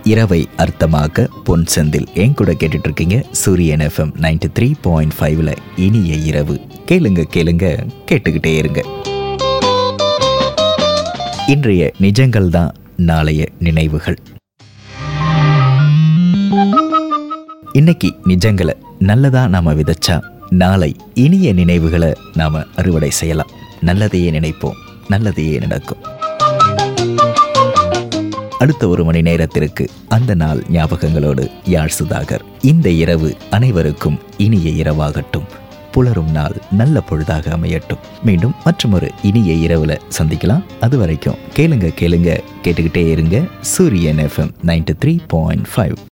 இரவை அர்த்தமாக்க பொன் செந்தில் என் கூட கேட்டுட்டு இருக்கீங்க சூரியன் எஃப்எம் நைன்டி த்ரீ பாயிண்ட் ஃபைவ்ல இனிய இரவு கேளுங்க கேளுங்க கேட்டுக்கிட்டே இருங்க இன்றைய நிஜங்கள் தான் நாளைய நினைவுகள் இன்னைக்கு நிஜங்களை நல்லதா நாம விதைச்சா நாளை இனிய நினைவுகளை நாம அறுவடை செய்யலாம் நல்லதையே நினைப்போம் நல்லதையே நடக்கும் அடுத்த ஒரு மணி நேரத்திற்கு அந்த நாள் ஞாபகங்களோடு யாழ் சுதாகர் இந்த இரவு அனைவருக்கும் இனிய இரவாகட்டும் புலரும் நாள் நல்ல பொழுதாக அமையட்டும் மீண்டும் மற்றொரு இனிய இரவுல சந்திக்கலாம் அது வரைக்கும் கேளுங்க கேளுங்க கேட்டுக்கிட்டே இருங்க Suriyan FM ninety three point five